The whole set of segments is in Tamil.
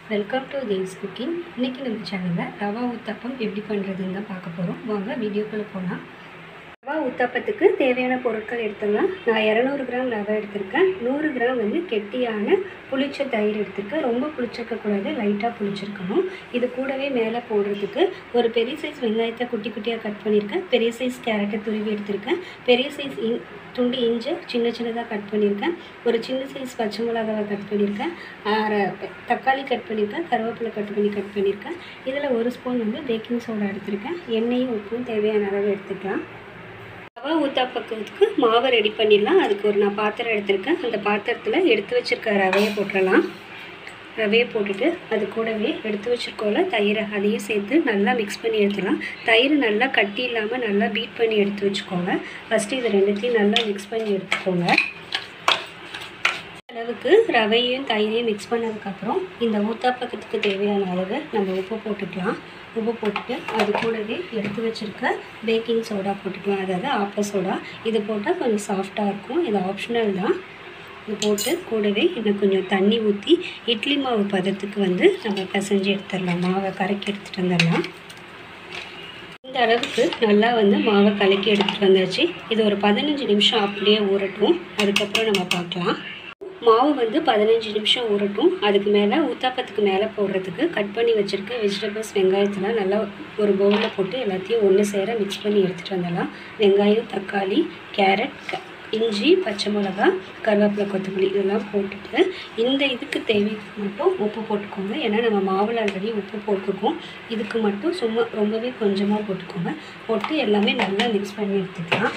வெல்கம் டு தேவ்ஸ் குக்கிங் இன்றைக்கி நம்ம சேனலில் ரவா ஊத்தப்பம் எப்படி பண்ணுறதுன்னு தான் பார்க்க போகிறோம் வாங்க வீடியோக்குள்ளே போகலாம் ரவா ஊத்தப்பத்துக்கு தேவையான பொருட்கள் எடுத்துடலாம் நான் இரநூறு கிராம் ரவை எடுத்திருக்கேன் நூறு கிராம் வந்து கெட்டியான புளிச்ச தயிர் எடுத்திருக்கேன் ரொம்ப புளிச்சிருக்கக்கூடாது லைட்டாக புளிச்சிருக்கணும் இது கூடவே மேலே போடுறதுக்கு ஒரு பெரிய சைஸ் வெங்காயத்தை குட்டி குட்டியாக கட் பண்ணியிருக்கேன் பெரிய சைஸ் கேரட்டை துருவி எடுத்திருக்கேன் பெரிய சைஸ் இன் துண்டு இஞ்சி சின்ன சின்னதாக கட் பண்ணியிருக்கேன் ஒரு சின்ன சைஸ் பச்சை மிளகாவை கட் பண்ணியிருக்கேன் அரை தக்காளி கட் பண்ணியிருக்கேன் கருவேப்பிலை கட் பண்ணி கட் பண்ணியிருக்கேன் இதில் ஒரு ஸ்பூன் வந்து பேக்கிங் சோடா எடுத்திருக்கேன் எண்ணெயும் உப்பும் தேவையான அளவு எடுத்துக்கலாம் ரவா ஊத்தாப்பத்துக்கு மாவை ரெடி பண்ணிடலாம் அதுக்கு ஒரு நான் பாத்திரம் எடுத்திருக்கேன் அந்த பாத்திரத்தில் எடுத்து வச்சுருக்க ரவையை போட்டுடலாம் ரவையை போட்டுட்டு அது கூடவே எடுத்து வச்சுருக்கோல தயிரை அதையும் சேர்த்து நல்லா மிக்ஸ் பண்ணி எடுத்துடலாம் தயிர் நல்லா கட்டி இல்லாமல் நல்லா பீட் பண்ணி எடுத்து வச்சுக்கோங்க ஃபஸ்ட்டு இது ரெண்டுத்தையும் நல்லா மிக்ஸ் பண்ணி எடுத்துக்கோங்க அளவுக்கு ரவையும் தயிரையும் மிக்ஸ் பண்ணதுக்கப்புறம் இந்த ஊத்தாப்பக்கத்துக்கு தேவையான அளவு நம்ம உப்பு போட்டுக்கலாம் உப்பு போட்டுட்டு அது கூடவே எடுத்து வச்சுருக்க பேக்கிங் சோடா போட்டுக்கலாம் அதாவது ஆப்ப சோடா இது போட்டால் கொஞ்சம் சாஃப்டாக இருக்கும் இது ஆப்ஷனல் தான் இது போட்டு கூடவே இன்னும் கொஞ்சம் தண்ணி ஊற்றி இட்லி மாவு பதத்துக்கு வந்து நம்ம பிசைஞ்சு எடுத்துடலாம் மாவை கரைக்கி எடுத்துகிட்டு வந்துடலாம் இந்த அளவுக்கு நல்லா வந்து மாவை கலக்கி எடுத்துகிட்டு வந்தாச்சு இது ஒரு பதினஞ்சு நிமிஷம் அப்படியே ஊறட்டும் அதுக்கப்புறம் நம்ம பார்க்கலாம் மாவு வந்து பதினஞ்சு நிமிஷம் ஊறட்டும் அதுக்கு மேலே ஊத்தாப்பத்துக்கு மேலே போடுறதுக்கு கட் பண்ணி வச்சுருக்க வெஜிடபிள்ஸ் வெங்காயத்தெல்லாம் நல்லா ஒரு பவுலில் போட்டு எல்லாத்தையும் ஒன்று சேர மிக்ஸ் பண்ணி எடுத்துகிட்டு வந்துடலாம் வெங்காயம் தக்காளி கேரட் க இஞ்சி பச்சை மிளகா கருவேப்பிலை கொத்தமல்லி இதெல்லாம் போட்டுட்டு இந்த இதுக்கு தேவைக்கு மட்டும் உப்பு போட்டுக்கோங்க ஏன்னா நம்ம மாவில் ஆல்ரெடி உப்பு போட்டிருக்கோம் இதுக்கு மட்டும் சும்மா ரொம்பவே கொஞ்சமாக போட்டுக்கோங்க போட்டு எல்லாமே நல்லா மிக்ஸ் பண்ணி எடுத்துக்கலாம்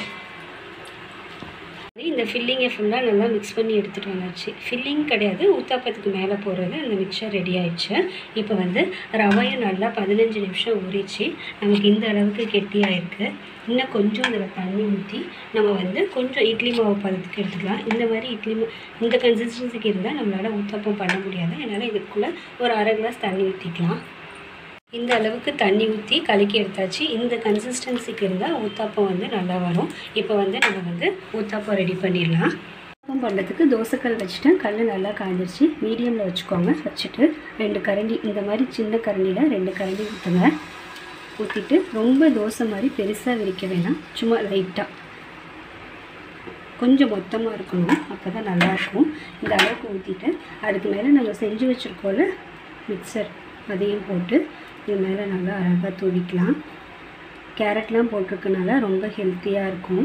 இந்த ஃபில்லிங்கை ஃபுல்லாக நல்லா மிக்ஸ் பண்ணி எடுத்துகிட்டு வந்தாச்சு ஃபில்லிங் கிடையாது ஊத்தாப்பத்துக்கு மேலே போடுறது அந்த மிக்சர் ரெடி ஆயிடுச்சு இப்போ வந்து ரவையை நல்லா பதினஞ்சு நிமிஷம் ஊறிச்சு நமக்கு இந்த அளவுக்கு கெட்டியாக இருக்குது இன்னும் கொஞ்சம் அதில் தண்ணி ஊற்றி நம்ம வந்து கொஞ்சம் இட்லி மாவு பதத்துக்கு எடுத்துக்கலாம் இந்த மாதிரி இட்லி மா இந்த கன்சிஸ்டன்சிக்கு இருந்தால் நம்மளால் ஊத்தாப்பம் பண்ண முடியாது அதனால் இதுக்குள்ளே ஒரு அரை கிளாஸ் தண்ணி ஊற்றிக்கலாம் இந்த அளவுக்கு தண்ணி ஊற்றி கலக்கி எடுத்தாச்சு இந்த கன்சிஸ்டன்சிக்கு இருந்தால் ஊத்தாப்பம் வந்து நல்லா வரும் இப்போ வந்து நம்ம வந்து ஊத்தாப்பம் ரெடி பண்ணிடலாம் ஊத்தாப்பம் பண்ணுறதுக்கு தோசைக்கல் வச்சுட்டேன் கல் நல்லா காய்ஞ்சிருச்சு மீடியமில் வச்சுக்கோங்க வச்சுட்டு ரெண்டு கரண்டி இந்த மாதிரி சின்ன கரண்டியில் ரெண்டு கரண்டி ஊற்றுங்க ஊற்றிட்டு ரொம்ப தோசை மாதிரி பெருசாக விரிக்க வேணாம் சும்மா லைட்டாக கொஞ்சம் மொத்தமாக இருக்கணும் அப்போ தான் நல்லாயிருக்கும் இந்த அளவுக்கு ஊற்றிட்டு அதுக்கு மேலே நம்ம செஞ்சு வச்சுருக்கோம்ல மிக்சர் அதையும் போட்டு இது மேலே நல்லா அழகாக தூவிக்கலாம் கேரட்லாம் போட்டிருக்கனால ரொம்ப ஹெல்த்தியாக இருக்கும்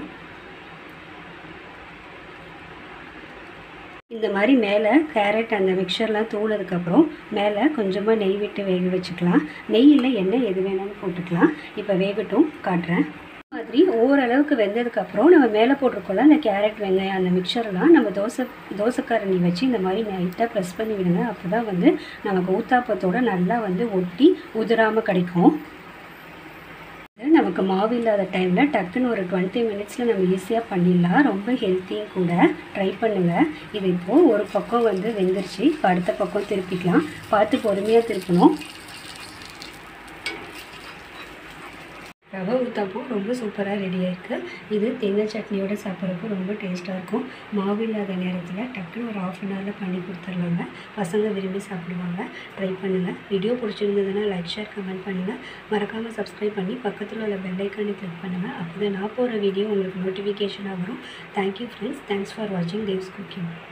இந்த மாதிரி மேலே கேரட் அந்த மிக்சர்லாம் தூளதுக்கப்புறம் மேலே கொஞ்சமாக நெய் விட்டு வேக வச்சுக்கலாம் நெய் இல்லை எண்ணெய் எது வேணாலும் போட்டுக்கலாம் இப்போ வேகட்டும் காட்டுறேன் மாதிரி ஓரளவுக்கு வெந்ததுக்கப்புறம் நம்ம மேலே போட்டிருக்கோம்ல அந்த கேரட் வெங்காயம் அந்த மிக்சர்லாம் நம்ம தோசை தோசைக்காரணி வச்சு இந்த மாதிரி லைட்டாக ப்ரெஸ் பண்ணி விடுங்க அப்போ தான் வந்து நமக்கு ஊத்தாப்பத்தோட நல்லா வந்து ஒட்டி உதிராமல் கிடைக்கும் நமக்கு மாவு இல்லாத டைமில் டக்குன்னு ஒரு டுவெண்ட்டி மினிட்ஸில் நம்ம ஈஸியாக பண்ணிடலாம் ரொம்ப ஹெல்த்தியும் கூட ட்ரை பண்ணுங்கள் இது இப்போது ஒரு பக்கம் வந்து வெந்துருச்சு இப்போ அடுத்த பக்கம் திருப்பிக்கலாம் பார்த்து பொறுமையாக திருப்பணும் ரவை ஊத்தாப்பம் ரொம்ப சூப்பராக ரெடியாக இருக்குது இது தேங்காய் சட்னியோட சாப்பிட்றப்போ ரொம்ப டேஸ்ட்டாக இருக்கும் மாவு இல்லாத நேரத்தில் டக்குன்னு ஒரு ஆஃப் அன் ஹவரில் பண்ணி கொடுத்துர்லாங்க பசங்க விரும்பி சாப்பிடுவாங்க ட்ரை பண்ணுங்கள் வீடியோ பிடிச்சிருந்ததுன்னா லைக் ஷேர் கமெண்ட் பண்ணுங்கள் மறக்காமல் சப்ஸ்கிரைப் பண்ணி பக்கத்தில் உள்ள பெல் ஐக்கானை கிளிக் பண்ணுங்கள் அப்போ தான் நான் போகிற வீடியோ உங்களுக்கு நோட்டிஃபிகேஷனாக வரும் தேங்க்யூ ஃப்ரெண்ட்ஸ் தேங்க்ஸ் ஃபார் வாட்சிங் தேவ்ஸ் குக்கிங்